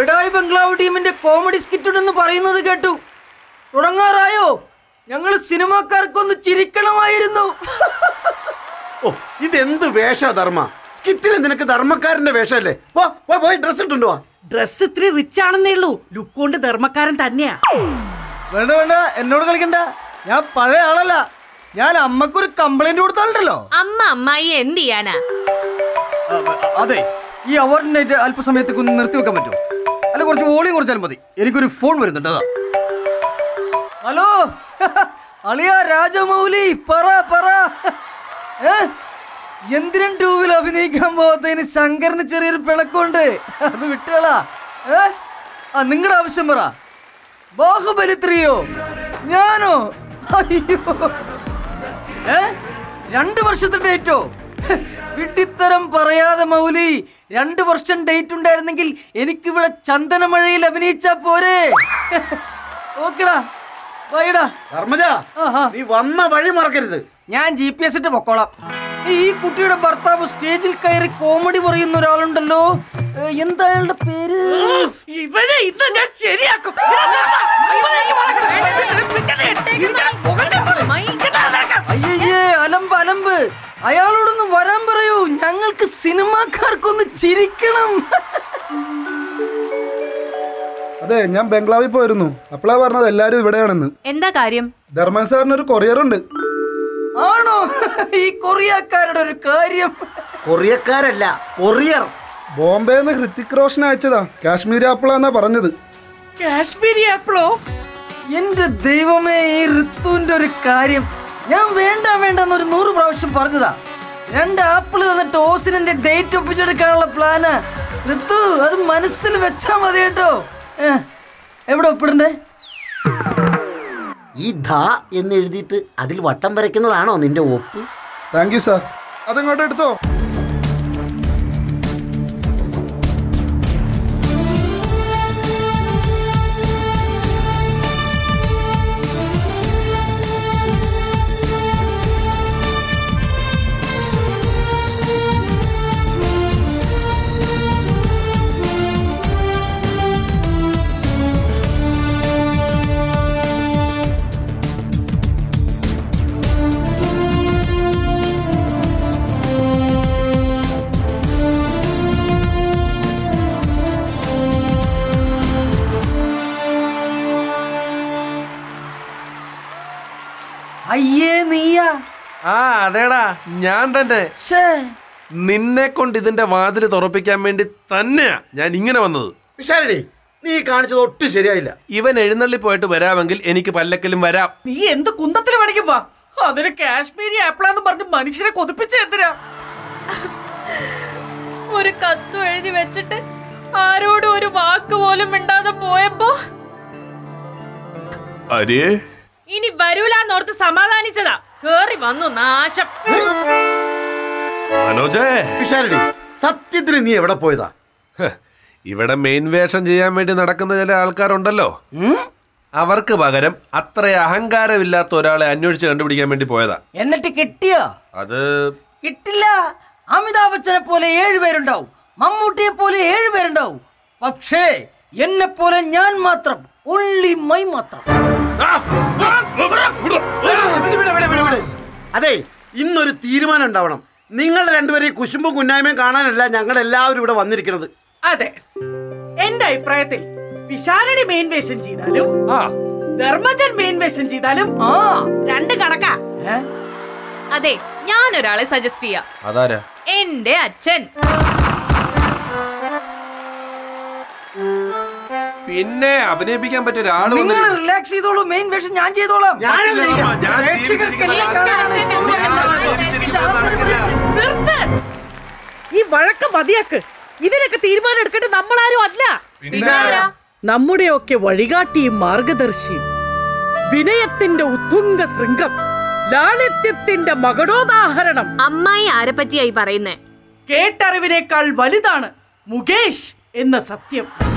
ബെഡായി ബംഗ്ലാവ് ടീമിന്റെ comedy skit ഉണ്ടെന്ന് പറയുന്നത് കേട്ടു തുടങ്ങാറായോ ഞങ്ങൾ സിനിമാക്കാർക്കൊന്ന് ചിരിക്കണമായിരുന്നു ഓ ഇതെന്ത് വേഷ ധർമ്മ സ്കിറ്റിൽ നിനക്ക് ധർമ്മക്കാരന്റെ വേഷമല്ലേ പോ പോ, പോയി ഡ്രസ് ഇട്ടുണ്ടോ വാ. ഡ്രസ് ഇത്തിരി റിച്ച് ആണെന്നേ ഉള്ളൂ ലുക്ക് കൊണ്ട് ധർമ്മക്കാരൻ തന്നെയാ വേണ്ട വേണ്ട എന്നോട് കളിക്കണ്ട ഞാൻ പഴയ ആളല്ല ഞാൻ അമ്മക്കൊരു കംപ്ലൈന്റ് കൊടുത്താലുണ്ടല്ലോ അമ്മ അമ്മായി എന്ത് ചെയ്യാനാ അതെ ഈ അവാർഡ് നൈറ്റ് അല്പസമയത്തേക്ക് ഒന്ന് നിർത്തി വെക്കാൻ പറ്റുമോ അല്ല കുറച്ച് വോളിയം കുറച്ചാലും മതി എനിക്കൊരു ഫോൺ വരുന്നുണ്ട് അതാ ഹലോ അളിയ രാജമൗലി പറ പറ ഏ? എന്തിനും ടൂവിൽ അഭിനയിക്കാൻ പോകത്തതിന് ശങ്കറിന് ചെറിയൊരു പിണക്കമുണ്ട് അത് വിട്ടുകളാ ഏ ആ നിങ്ങളുടെ ആവശ്യം പറ ബാഹുബലി ത്രീയോ ഞാനോ അയ്യോ ഏ രണ്ട് വർഷത്തെ ഡേറ്റോ വിട്ടിത്തരം പറയാതെ മൗലി രണ്ട് വർഷം ഡേറ്റ് ഉണ്ടായിരുന്നെങ്കിൽ എനിക്കിവിടെ ചന്ദനമഴയിൽ അഭിനയിച്ചാ പോരെ ഓക്കെടാ ബൈഡാ ധർമ്മജ ആഹാ. നീ വന്ന വഴി മറക്കരുത് ഞാൻ ജി പി എസ് ഇട്ട് പൊക്കോളാം ഈ കുട്ടിയുടെ ഭർത്താവ് സ്റ്റേജിൽ കയറി കോമഡി പറയുന്ന ഒരാളുണ്ടല്ലോ ഏ, എന്താ അയാളുടെ പേര് ഇവനെ ഇന്ന് ഞാൻ ശരിയാക്കും അയ്യേ അലമ്പ് അലമ്പ് അയാളോടൊന്ന് വരാൻ പറയൂ ഞങ്ങൾക്ക് സിനിമാക്കാർക്കൊന്ന് ചിരിക്കണം അതെ ഞാൻ ബംഗ്ലാവിൽ പോയിരുന്നു അപ്പോഴാ പറഞ്ഞത് എല്ലാരും ഇവിടെയാണെന്ന് എന്താ കാര്യം ധർമ്മൻ സാറിന് ഒരു കൊറിയർ ഉണ്ട് ആണോ ഈ കൊറിയക്കാരുടെ ഒരു കാര്യം കൊറിയക്കാരല്ല കൊറിയർ ബോംബെന്ന് ഹൃത്തിക് റോഷൻ അയച്ചതാ കാശ്മീരി ആപ്പിളാന്നാ പറഞ്ഞത് കാശ്മീരി ആപ്പിളോ എന്റെ ദൈവമേ ഈ ഋത്തുവിന്റെ ഒരു കാര്യം ഞാൻ വേണ്ട വേണ്ട എന്നൊരു നൂറ് പ്രാവശ്യം പറഞ്ഞതാ രണ്ട് ആപ്പിൾ തന്നിട്ട് ഓസിനെ ഡേറ്റ് ഒപ്പിച്ചെടുക്കാനുള്ള പ്ലാന് ഋതു അത് മനസ്സിൽ വെച്ചാ മതി കേട്ടോ ഏ, എവിടെ ഒപ്പിടണ്ടേ ഈ ധ എന്ന് എഴുതിയിട്ട് അതിൽ വട്ടം വരയ്ക്കുന്നതാണോ നിന്റെ ഒപ്പ് താങ്ക് യു സാർ അതങ്ങോട്ട് എടുത്തോ അയ്യേ നീയാ ആ അതേടാ ഞാൻ തന്നെ ഷേ നിന്നെ കൊണ്ട് ഇതിന്റെ വാതില് തുറപ്പിക്കാൻ വേണ്ടി തന്നെയാ ഞാൻ ഇങ്ങനെ വന്നത് വിശാലടി നീ കാണിച്ചത് ഒട്ടും ശരിയായില്ല ഇവൻ എഴുന്നള്ളി പോയിട്ട് വരാമെങ്കിൽ എനിക്ക് പല്ലക്കലും വരാം നീ എന്ത് കുന്തത്തിൽ വേണമെങ്കിൽ വാ അതിന് കാശ്മീരി ആപ്പിളാന്ന് പറഞ്ഞ് മനുഷ്യരെ കൊതിപ്പിച്ച എന്തിനാ ഒരു കത്തും എഴുതി വെച്ചിട്ട് ആരോടും ഒരു വാക്ക് പോലും മിണ്ടാതെ പോയപ്പോ അരേ ഇനി വരൂലെന്നോർത്ത് സമാധാനിച്ചതാ കേറി വന്നു നാശം മനോജേ വിശാലടി സത്യത്തിൽ നീ എവിടെ പോയതാ ഹ്, ഇവിടെ മെയിൻ വേഷം ചെയ്യാൻ വേണ്ടി നടക്കുന്ന ചില ആൾക്കാരുണ്ടല്ലോ അവർക്ക് പകരം അത്ര അഹങ്കാരമില്ലാത്ത ഒരാളെ അന്വേഷിച്ച് കണ്ടുപിടിക്കാൻ വേണ്ടി പോയതാ എന്നിട്ട് കിട്ടിയോ അത് കിട്ടില്ല അമിതാഭ് ബച്ചനെ പോലെ ഏഴ് പേരുണ്ടാവും മമ്മൂട്ടിയെ പോലെ ഏഴ് പേരുണ്ടാവും പക്ഷേ എന്നെ പോലെ ഞാൻ മാത്രം ഒള്ളി മൈ മാത്രം അതെ ഇന്നൊരു തീരുമാനം ഉണ്ടാവണം നിങ്ങൾ രണ്ടുപേരെയും കുശുമ്പും കുന്നായ്മയും കാണാനല്ല ഞങ്ങൾ എല്ലാവരും ഇവിടെ വന്നിരിക്കുന്നത് അതെ എന്റെ അഭിപ്രായത്തിൽ പിശാരടി മെയിൻ വേഷം ചെയ്താലും ആ ധർമ്മജൻ മെയിൻ വേഷം ചെയ്താലും ആ രണ്ട് കണക്കാ ഏ? അതെ ഞാൻ ഒരാളെ സജസ്റ്റ് ചെയ്യാം അതാരാ എന്റെ അച്ഛൻ പിന്നെ അഭിനയിപ്പിക്കാൻ പറ്റിയ ഒരാള് നിങ്ങൾ വന്നിരിക്കുന്നു. റിലാക്സ് ചെയ്തോളൂ മെയിൻ വേഷം ഞാൻ ചെയ്തോളാം പറ്റില്ല റോമ, ഞാൻ പ്രേക്ഷകർക്കെല്ലാം ജീവിച്ചിരിക്കുന്നത് കാണാനാണ് ഞാൻ ജീവിച്ചിരിക്കുന്നത് നടക്കില്ല. നിർത്ത് ഈ വഴക്ക് മതിയാക്ക് ഇതിനൊക്കെ തീരുമാനം എടുക്കേണ്ട നമ്മളാരും അല്ല പിന്നാരാ? നമ്മുടെയൊക്കെ വഴികാട്ടിയും മാർഗദർശിയും വിനയത്തിന്റെ ഉത്തുംഗ ശൃംഗം ലാളിത്യത്തിന്റെ മകടോദാഹരണം അമ്മായി ആരെ പറ്റിയായി പറയുന്നേ കേട്ടറിവിനേക്കാൾ വലുതാണ് മുകേഷ് എന്ന സത്യം